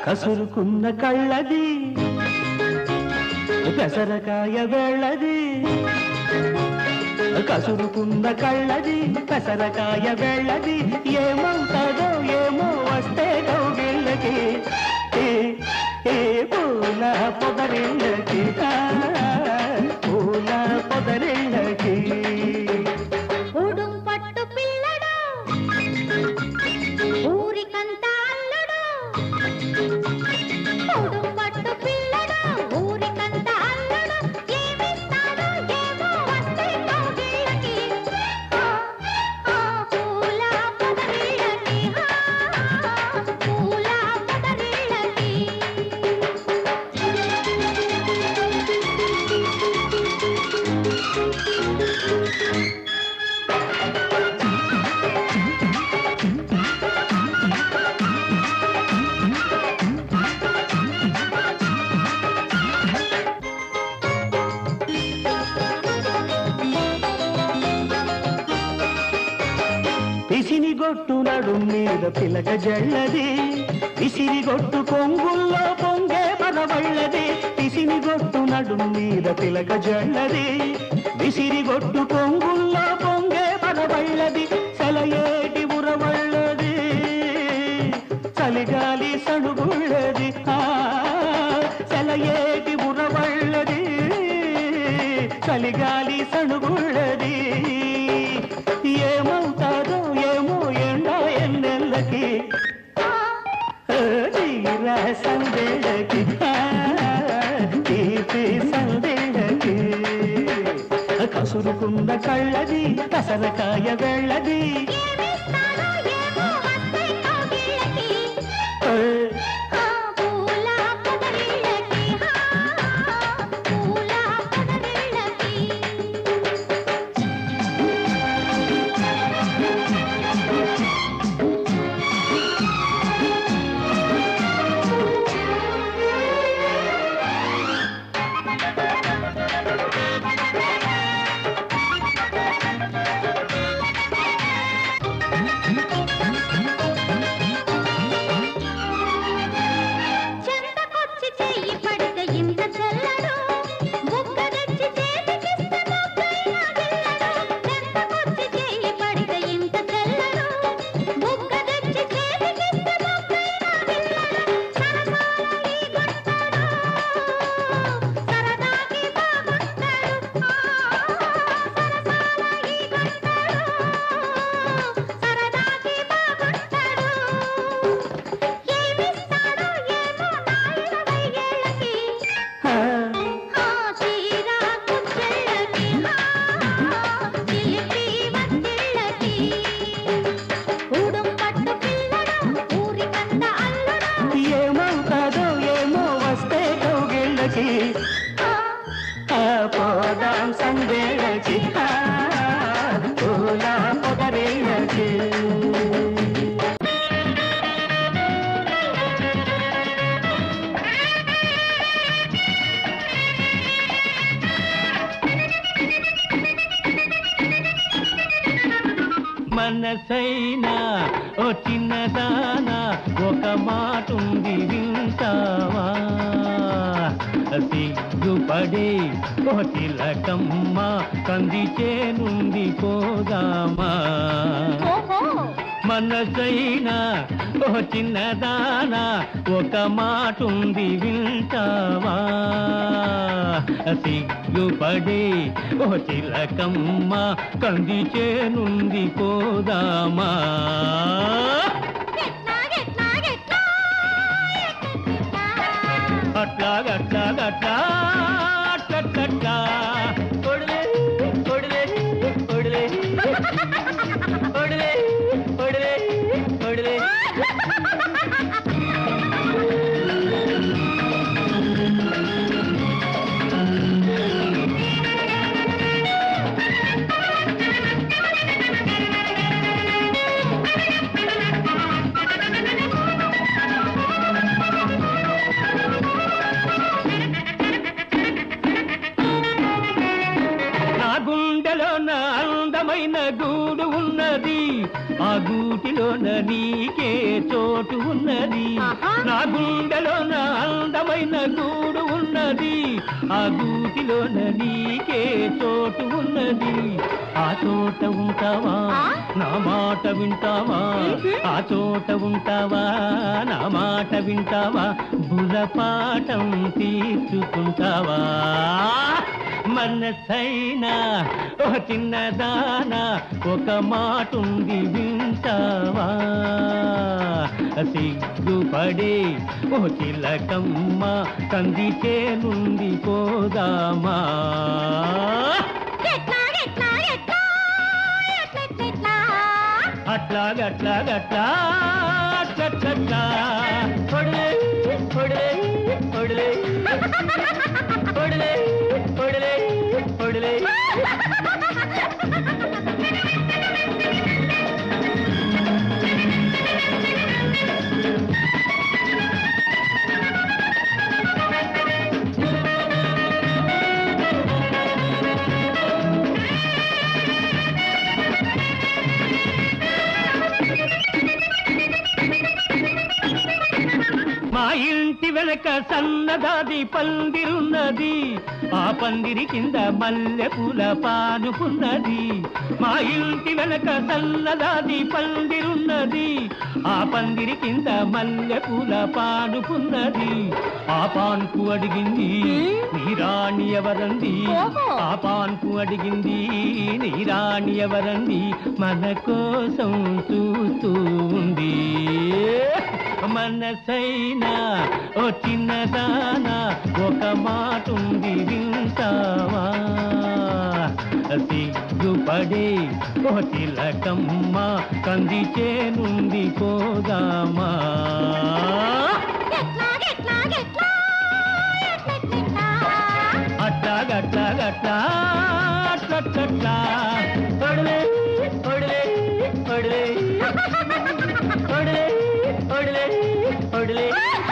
కసురుకున్న కళ్ళది పెసరకాయ వెళ్ళది కసురుకున్న కళ్ళది పెసరకాయ వెళ్ళది ఏమవుతాడో ఏమో వస్తే కౌగిళ్ళకి ఏ ఏ పూల పొదరిళ్ళకి ఆ, పూల పొదరిళ్ళకి ఉడుం పట్టు పిల్లడు ఊరికంత అల్లుడు ఉడుం పట్టు పిల్లడు ఊరికంత అల్లుడు ఏమిస్తాడో ఏమో వస్తే కౌగిళ్ళకి ఆ, ఆ, పూల పొదరిళ్ళకి ఆ, పూల పొదరిళ్ళకి పిసిని గొట్టు నడు మీద పిలక జల్లది విసిరి గొట్టు కొంగుల్లో పొంగే పరవళ్ళది పిసిని గొట్టు నడు మీద పిలక జల్లది విసిరి గొట్టు కొంగుల్లో పొంగే పరవళ్ళది సెలయేటి ఉరవళ్ళది చలిగాలి సడుగుళ్ళది ఆ సెలయేటి ఉరవళ్ళది చలిగాలి సడుగుళ్ళది ఏమవుతాదో ఏమో ఎండా ఎన్నెల్లకి తీరా సందేళ్ళకి తీపి సందేళ్ళకి కసురుకున్న కళ్ళది కసరకాయ వెళ్ళది ఏమిస్తాడో ఏమో వస్తే కౌగిళ్ళకి ఏ, ఆ పూల పొదరిళ్ళకి ఆ పూల పొదరిళ్ళకి చెంతకొచ్చి చెయ్యి పడితే ఇంత చల్లడు బుగ్గ తెచ్చి చేతికిస్తే మొగ్గైనా గిల్లడు చెంతకొచ్చి చెయ్యి పడితే ఇంత చల్లడు బుగ్గ తెచ్చి చేతికిస్తే మొగ్గైనా గిల్లడు సరసాల ఈ గుంటడు సరదాకి బాగుంటాడు సరసాల ఈ గుంటడు సరదాకి బాగుంటాడు ఏమిస్తాడో ఏమో నా ఇరవై ఏళ్ళకి ఆ, ఆ తీరా కుచ్చెళ్ళకి ఆ చిలిపి వత్తిళ్ళకి ఊడుం పట్టు పిల్లడు ఊరికంత అల్లుడు ఏమవుతాదో ఏమో వస్తే కౌగిళ్ళకి ఆ పోదాం సందేళ్ళకి ఆ, పూల పొదరిళ్ళకి మనసైనా ఓ చిన్నదానా ఒక మాటుంది వింటావా సిగ్గుపడి ఓ తిలకమ్మ కంది చేనుంది పోదామా ఓహో మనసైనా ఓ చిన్నదానా ఒక మాటుంది వింటావా సిగ్గుపడి ఓ చిలకమ్మ కంది చేనుంది పోదామా గెట్లా గెట్లా గెట్లా ఎట్టెట్టెట్టా. అట్లా గట్లా గట్లా అట్లట్లట్లా కొడలే కొడలే కొడలే కొడలే కొడలే కొడలే గూటిలోన నీకే చోటు ఉన్నది ఆహా. నా గుండెలోన అందమైన గూడు ఉన్నది ఆ గూటిలోన నీకే చోటు ఉన్నది ఆ చోట ఉంటావా ఆ? నా మాట వింటావా మ్మ్. ఆ చోట ఉంటావా నా మాట వింటావా బుర్రపాఠం తీర్చుకుంటావా మనసైనా ఓ చిన్నదానా ఒక మాట ఉంది వింటావా సిగ్గుపడి ఓ చిలకమ్మ కందిచే నుండి పోదామా ఎట్లా ఎట్లా ఎట్లా ఎట్లెట్లెట్లా అట్లా గట్లా గట్లా అట్లట్లట్లా పొడిలే పొడిలే పొడిలే పొడిలే పొడిలే పొడిలే మా ఇంటి వెనక సన్నదాది పందిరున్నది ఆ పందిరి కింద మల్లె పూల పానుకున్నది మా ఇంటి వెనక సన్నదాది పందిరున్నది ఆ పందిరి కింద మల్లె పూల పానుకున్నది ఆ పాన్పు అడిగింది నీ రాణి ఎవరంది ఓహో. ఆ పాన్పు అడిగింది నీ రాణి ఎవరంది మన కోసం చూస్తూ ఉంది మనసైనా ఓ చిన్నదానా ఒక మాట ఉంది వింటావా సిగ్గుపడే ఓ తిలకమ్మ కందిచే నుండి పోదామా ఎట్లా ఎట్లా ఎట్లా ఎట్లెట్లెట్లా అట్లా గట్లా గట్లా అట్లట్లట్లా ఒడిలే ఒడిలే ఒడిలే ఒడిలే ఒడిలే ఒడిలే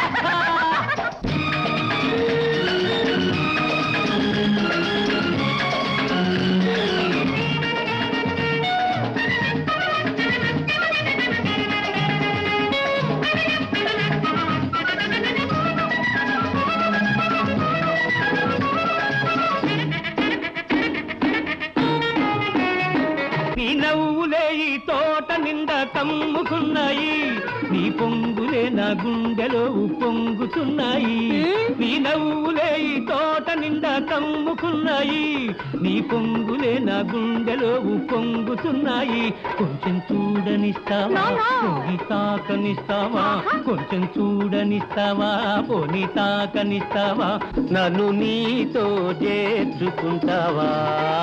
నీ నవ్వులే ఈ తోట నిండా కమ్ముకున్నాయి నీ పొంగులే నా గుండెలో పొంగుతున్నాయి నీ నవ్వులే ఈ తోట నిండా కమ్ముకున్నాయి నీ పొంగులే నా గుండెలో పొంగుతున్నాయి కొంచెం చూడనిస్తావా No, no. పోని తాకనిస్తావా కొంచెం చూడనిస్తావా పోని తాకనిస్తావా నన్ను నీతో చేర్చుకుంటావా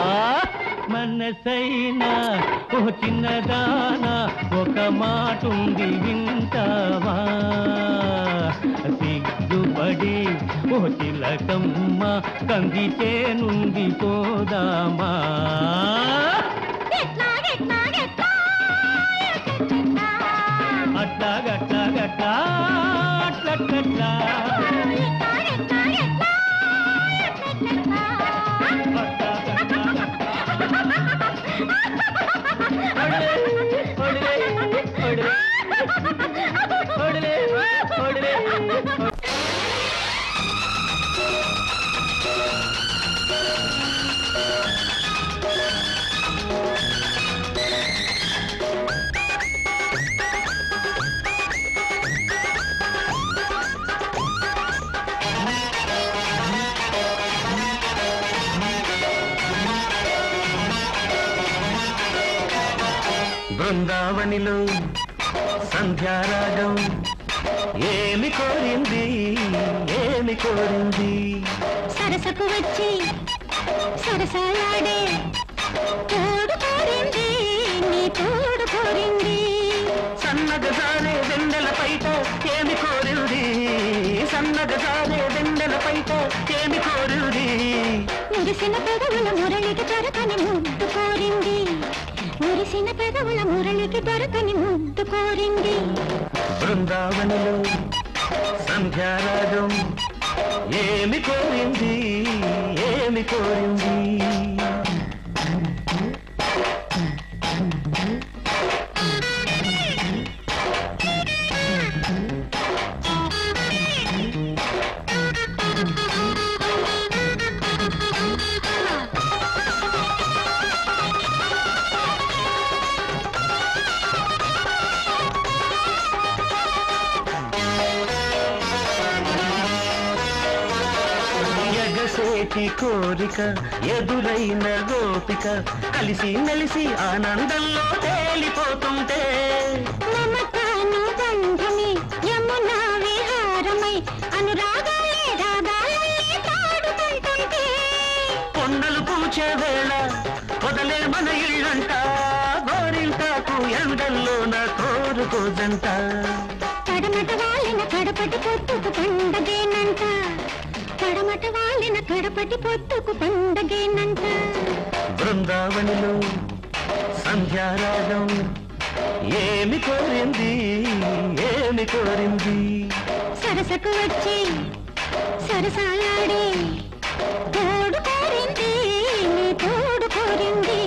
మనసైనా ఓ చిన్నదానా ఒక మాట ఉంది వింటావా సిగ్గుపడి ఓ చిలకమ్మ కందిచే నుండి పోదామా ఎట్లా ఎట్లా ఎట్లా ఎట్లెట్లెట్లా అట్లా గట్లా గట్లా అట్లట్లట్లా ఎట్లా ఎట్లా ఎట్లా ఎట్లెట్లెట్లా అట్లా గట్లా ఒడిలే ఒడిలే ఒడిలే ఒడిలే ఒడిలే బృందావనిలో సంధ్యారాగం ఏమి కోరింది ఏమి కోరింది సరసకు వచ్చి సరసాలాడే తోడు కోరింది నీ తోడు కోరింది సన్నగ సారే వెన్నెల పైట ఏమి కోరింది సన్నగ సారే వెన్నెల పైట ఏమి కోరింది మురిసిన పెదవుల మురళికి దొరకని ముద్దు కోరింది మురిసిన పెదవుల మురళికి దొరకని ముద్దు కోరింది బృందావనిలో సంధ్యారాగం ఏమి కోరింది ఏమి కోరింది తీపి కోరిక ఎదురైన గోపిక కలిసి మెలిసి ఆనందంలో తేలిపోతుంటే మమతాను బంధమే యమునా విహారమై అనురాగాలే రాగాలే పాడుకుంటుంటే కొండలు పూచే వేళ వదలే మన ఇళ్ళంట గోరింటాకు ఎండల్లోన కోరుకోజంట కడమట వాలిన కడపటి పొత్తుకు పండగేనంట కడమట వాలిన కడపటి పొత్తుకు పండగేనంట బృందావనిలో సంధ్యారాగం ఏమి కోరింది ఏమి కోరింది సరసకు వచ్చి సరసాలాడే తోడు కోరింది నీ తోడు కోరింది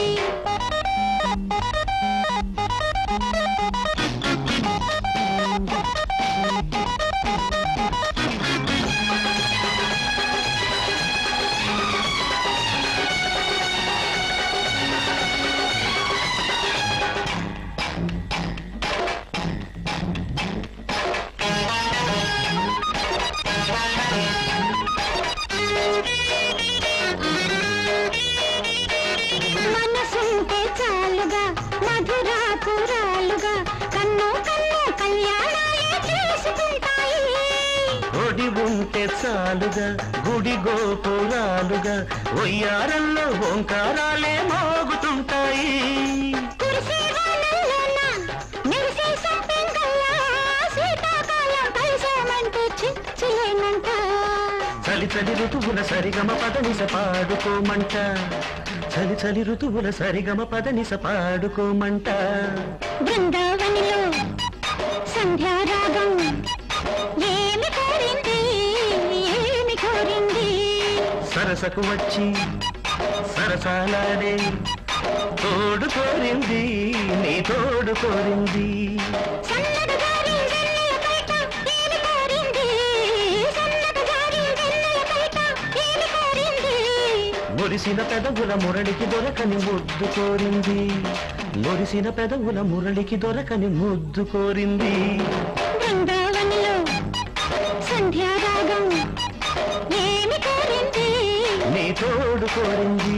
మనసుంటే చాలుగా మధురాపురాలుగా కన్ను కన్ను కళ్యాణాలే చేసుకుంటాయి ఒడి ఉంటే చాలుగా గుడి గోపురాలుగా ఒయ్యారంలో ఓంకారాలే మోగుతుంటాయి కురిసే వానల్లోన మెరిసే సంపెంగల్లా శీతాకాలం కలిసామంటూ చిచ్చిలేనంట చలి చలి ఋతువుల సరిగమ పదనిస పాడుకోమంట చలి చలి ఋతువుల సరిగమ పదనిస పాడుకోమంట బృందావనిలో సంధ్యారాగం ఏమి కోరింది ఏమి కోరింది సరసకు వచ్చి సరసాలాడే తోడు కోరింది నీ తోడు కోరింది సన్నగా జారి వెన్నెల పైట ఏమి కోరింది సన్నగా జారి వెన్నెల పైట ఏమి కోరింది మురిసిన పెదవుల మురళికి దొరకని ముద్దు కోరింది మురిసిన పెదవుల మురళికి దొరకని ముద్దు కోరింది బృందావనిలో సంధ్యారాగం ఏమి కోరింది నీ తోడు కోరింది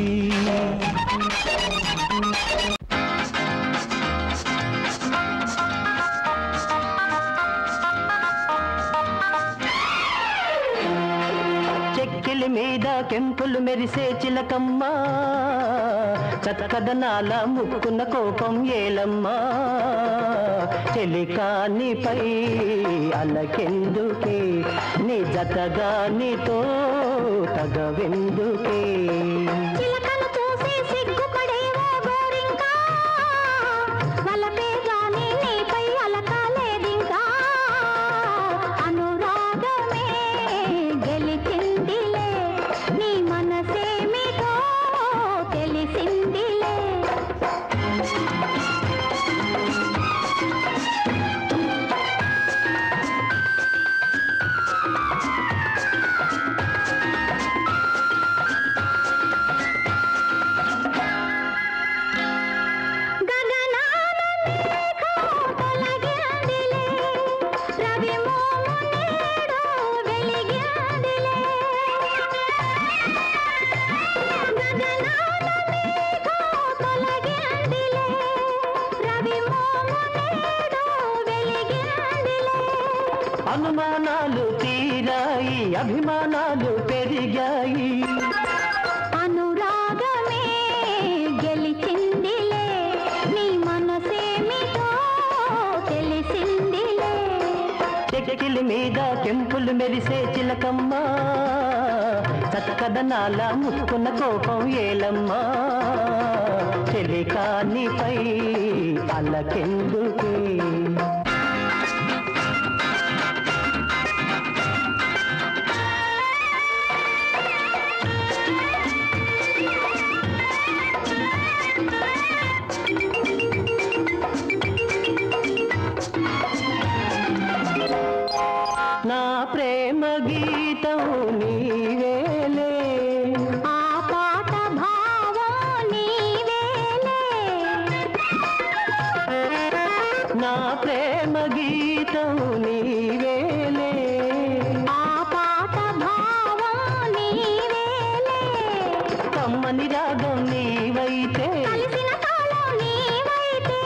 చెక్కిలి మీద కెంపులు మెరిసే చిలకమ్మ చక్కదనాల ముక్కున్న కోపం ఏలమ్మా చెలికానిపై అలకెందుకే నీ జతగా నీతో తగవెందుకే చిలకను చూసి సిగ్గుపడేవో గోరింకా వలపే గాని నీపై అలకాలేదింకా అనురాగమే గెలిచిందిలే నీ మనసేమిటో తెలిసిందిలే గగనాన మేఘం తొలగిందిలే రవి మోమునేడు వెలిగిందిలే గగనాన మేఘం తొలగిందిలే రవి మోమునేడు వెలిగిందిలే అనుమానాలు తీరాయి అభిమానాలు పెరిగాయి అనురాగమే గెలిచిందిలే నీ మనసేమిటో తెలిసిందిలే చెక్కిలి మీద కెంపులు మెరిసే చిలకమ్మ చక్కదనాల ముక్కున్న కోపం ఏలమ్మా చెలికానిపై అలకెందుకే నా ప్రేమ గీతం నీవేలే ఆ పాట భావం నీవేలే నా ప్రేమ గీతం నీవేలే ఆ పాట భావం నీవేలే కమ్మని రాగం నీవైతే కలిసిన తాళం నీవైతే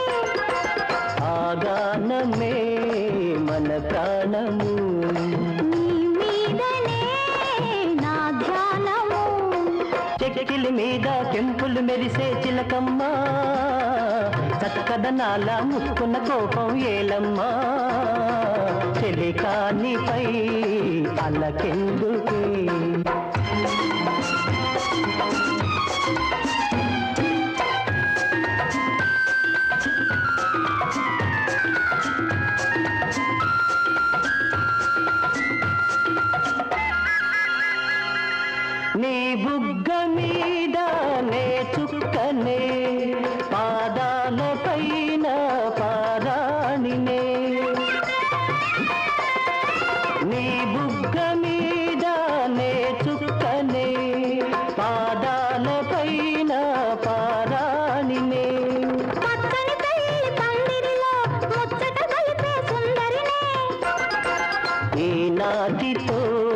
ఆగానమే మన ప్రాణము నీ మీదనే నా ధ్యానము చెక్కిలి మీద కెంపులు మెరిసే చిలకమ్మ చక్కదనాల ముక్కున్న కోపం ఏలమ్మా చెలికానిపై అలకెందుకే నీ బుగ్గ మీద నే చుక్కనే పాదాల పైన పారాణినే నీ బుగ్గ మీద నే చుక్కనే పాదాల పైన పారాణినే పచ్చని పెళ్లి పందిరిలో ముచ్చట కలిపే సుందరినే ఈనాటితో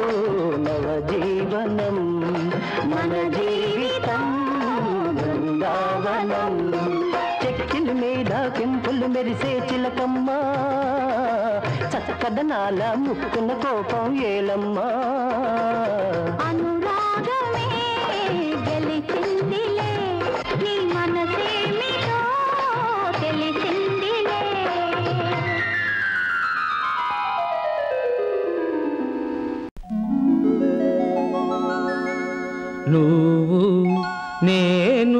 నవజీవనం మన జీవితం బృందావనం చెక్కిల మీద కెంపులు మెరిసే చిలకమ్మ చక్కదనాల ముక్కున కోపం ఏలమ్మా అనురాగమే గెలిచిందిలే నీ మనసేమిటో తెలిసిందిలే నువ్వు నేను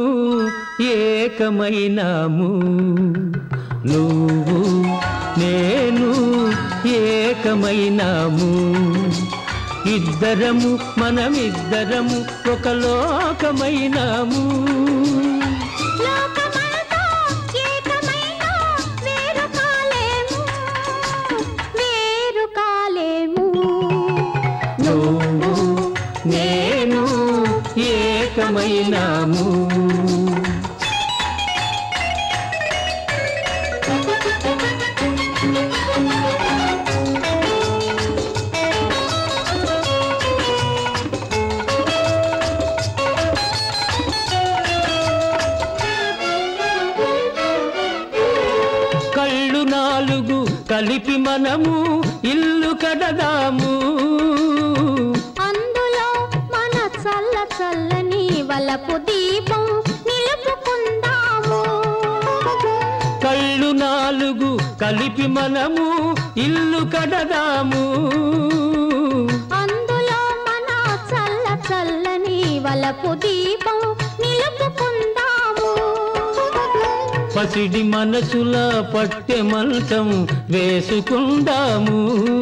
ఏకమైనాము నువ్వు నేను ఏకమైనాము ఇద్దరము మనమిద్దరము ఒక లోకమైనాము లోకమంతా ఏకమైనా వేరు కాలేము వేరు కాలేము నువ్వు నేను ఏకమైనాము కళ్ళు నాలుగు కలిపి మనము ఇల్లు కడదాము అందులో మన చల్ల చల్లని వలపు దీపం నిలుపుకుందాము కళ్ళు నాలుగు కలిపి మనము ఇల్లు కడదాము అందులో మన చల్ల చల్లని వలపు దీపం నిలుపుకుందాము పసిడి మనసుల పట్టె మంచం వేసుకుందాము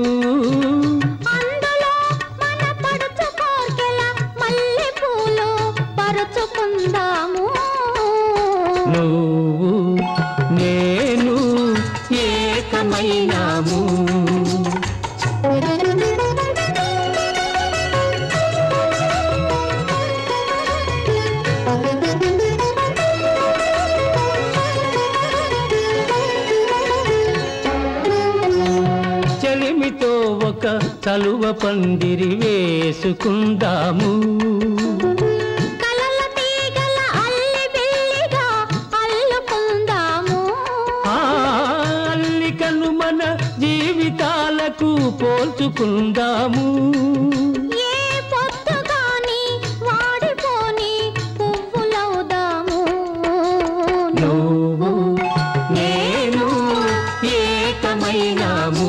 అందులో మన పడుచు కోర్కెల మల్లె పూలు పరుచుకుందాము నువ్వు నేను ఏకమైనాము చెలిమితో ఒక కలువ పందిరి వేసుకుందాము కలల తీగల అల్లి బిల్లిగా అల్లుకుందాము ఆ అల్లికను మన జీవితాలకు పోల్చుకుందాము ఏ పొత్తు గాని వాడిపోని పువ్వులవుదాము నువ్వు నేను ఏకమైనాము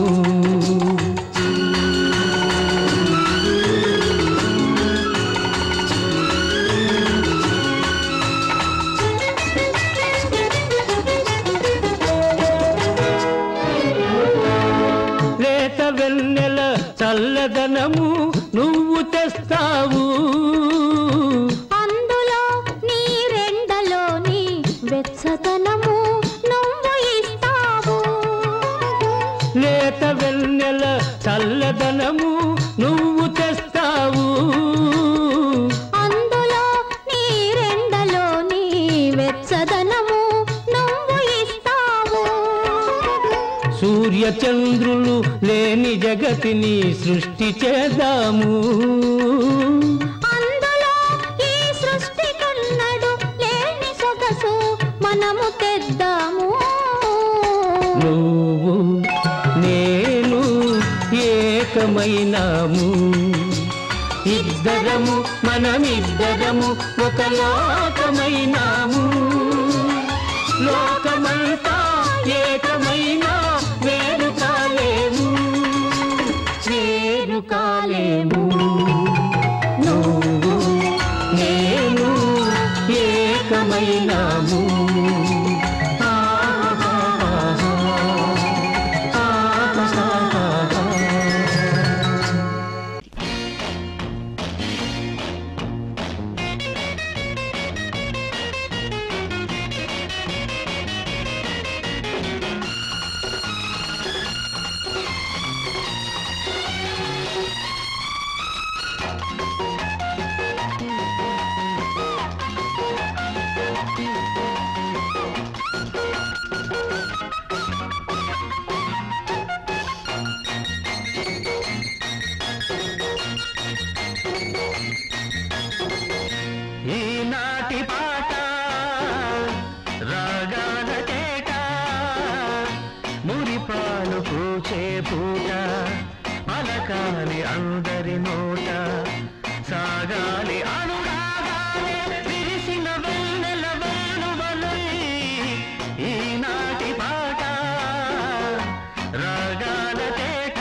లేత వెన్నెల చల్లదనము నువ్వు తెస్తావు అందులో నీ రెండలోని వెచ్చదనము నువ్వు ఇస్తావు లేత వెన్నెల చల్లదనము నువ్వు తెస్తావు అందులో నీ రెండలోని వెచ్చదనము నువ్వు ఇస్తావు సూర్య చంద్రులు లేని జగతిని సృష్టి చేద్దాము అందులో ఈ సృష్టికున్న తెద్దాము నువ్వు నేను ఏకమైనాము ఇద్దరము మనమిద్దరము ఒక లోకమైనాము లోకమంతా ఏకమైనా వేరు కాలేము వేరు కాలేము నువ్వు నేను ఏకమైనాము ఈనాటి పాట రాగాల కేట మురిపాలు పూచే పూట పలకాలి అందరి నోట సాగాలి అనురాగాలే విరిసిన వెన్నెల వేణువలై ఈనాటి పాట రాగాల కేట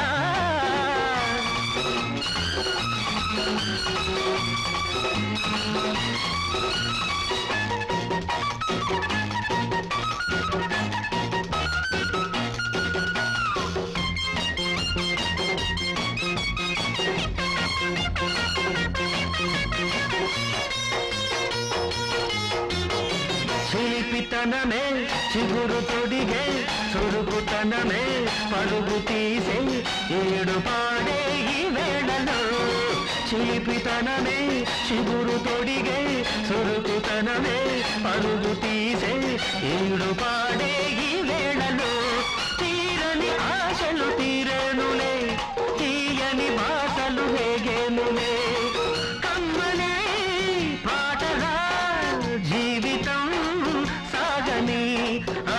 శిల్పితనమే చిగురు తొడిగే చురుకుతనమే పరుగు తీసే ఏడు పాడే ఈ వేళలో శిల్పితనమే చిగురు తొడిగే చురుకుతనమే పరుగు తీసే ఏడు పాడే ఈ వేళలో తీరని ఆశలు తీరేనులే తీయని బాసలు వేగేనులే కమ్మనే పాటగా జీవితం సాగని ఆ,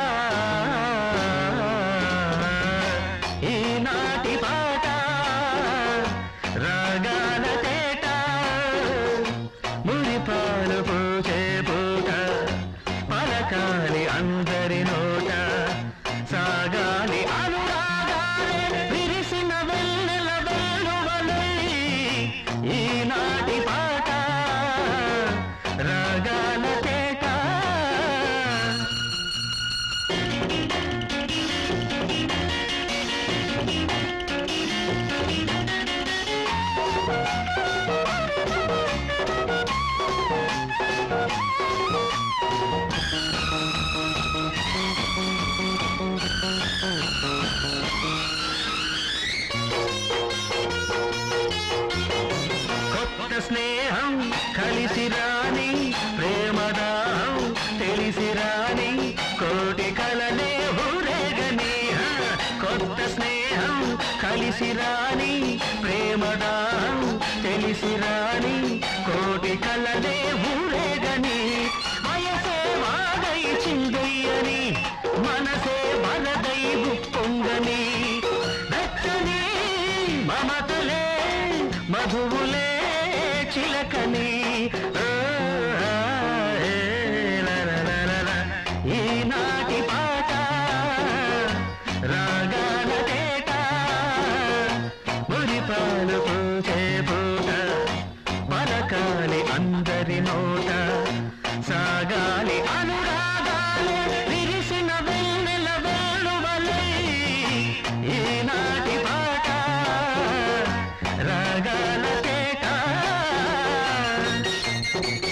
ఈనాటి పాట రాగాల తేట మురిపాలు పూచే పూట పలకాలి అందరి నోట సాగాలి అనురాగాలే విరిసిన వెన్నెల వేణువలై ఈనాటి పాట రాగాల తేట కొత్త స్నేహం కలిసి రాని ప్రేమదాహం తెలిసి రాని కోటి కలలే ఊరేగని హ. కొత్త స్నేహం కలిసి రాని ప్రేమదాహం తెలిసి రాని కోటి కలలే ఊరేగని వయసే వాడై చిందయ్యని మనసే వరదై ఉప్పొంగని వెచ్చని మమతలే మధువులే చిలకని ఓ, ఏ, లలలలల. ఈనాటి పాట రాగాల తేట మురిపాలు పూచే పూట పలకాలి అందరి నోట సాగాలి అనురాగాలే విరిసిన వెన్నెల వేణువలై ఈనాటి పాట రాగాల కేట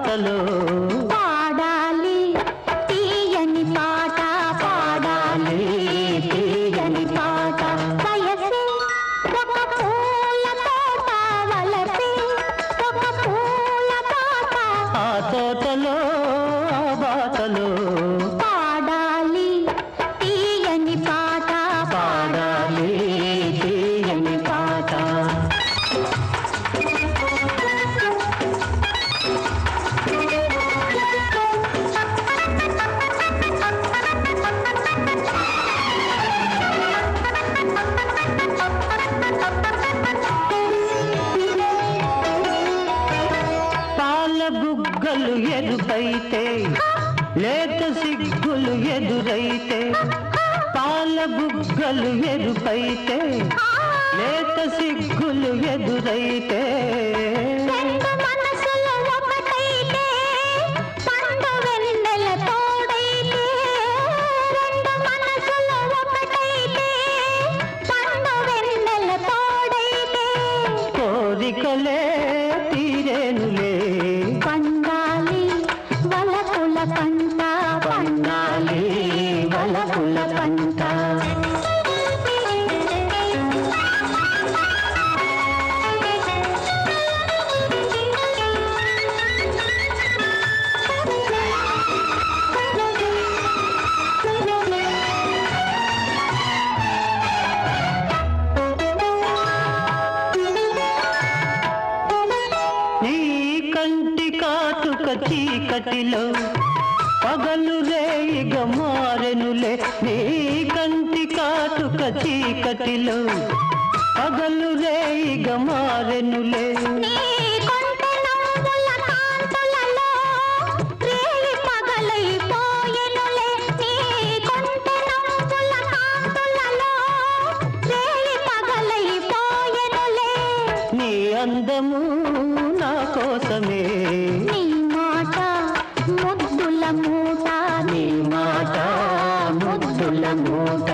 బాటలో పాడాలి తీయని పాట పాడాలి తీయని పాట వయసే ఒక పూల తోట వలసే ఒక పూల తోట ఆ తోటలో ఆ బాటలో పాడాలి తీయని పాట పాడాలి తీయని పాట పాల బుగ్గలు ఎరుపైతే లేత సిగ్గులు ఎదురైతే పాల బుగ్గలు ఎరుపైతే లేత సిగ్గులు ఎదురైతే రెండు మనసులు ఒకటైతే పండు వెన్నెల తోడైతే రెండు మనసులు ఒకటైతే పండు వెన్నెల తోడైతే కోరికలే తీరేనులే పండాలి వలపుల పంట పండాలి వలపుల పంట నీ కంటి కాటుక చీకటిలో పగలు రేయిగ మారెనులే నీ కంటి కాటుక చీకటిలో పగలు రేయిగ మారెనులే నీ కొంటె నవ్వుల కాంతులలో రేయి పగలైపోయెనులే. నీ కొంటె నవ్వుల కాంతులలో రేయి పగలైపోయెనులే. నీ అందము నా కోసమే నీ మాట ముద్దుల మూట నీ మాట ముద్దుల మూట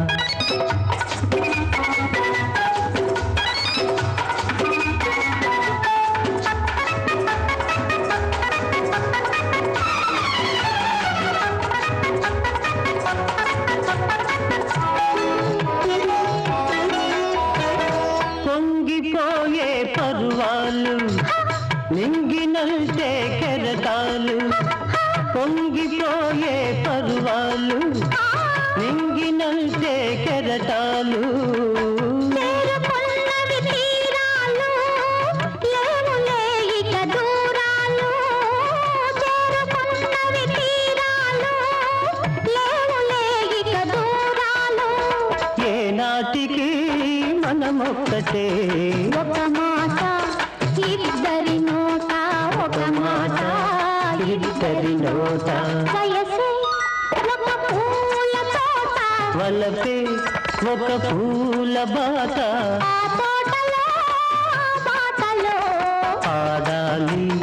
పొంగిపోయే పరువాలు నింగినల్టే కెరటాలు పొంగిపోయే పరువాలు నింగినల్టే కెరటాలు చేరుకున్నవి తీరాలు లేవులే ఇక దూరాలు చేరుకున్నవి తీరాలు లేవులే ఇక దూరాలు ఏనాటికి మనమొక్కటే ఒక మాట ఇద్దరి నోట ఒక మాట ఇద్దరి నోట వయసే ఒక పూల తోట వలపే ఒక పూల బాట ఆ తోటలో ఆ బాటలో పాడాలి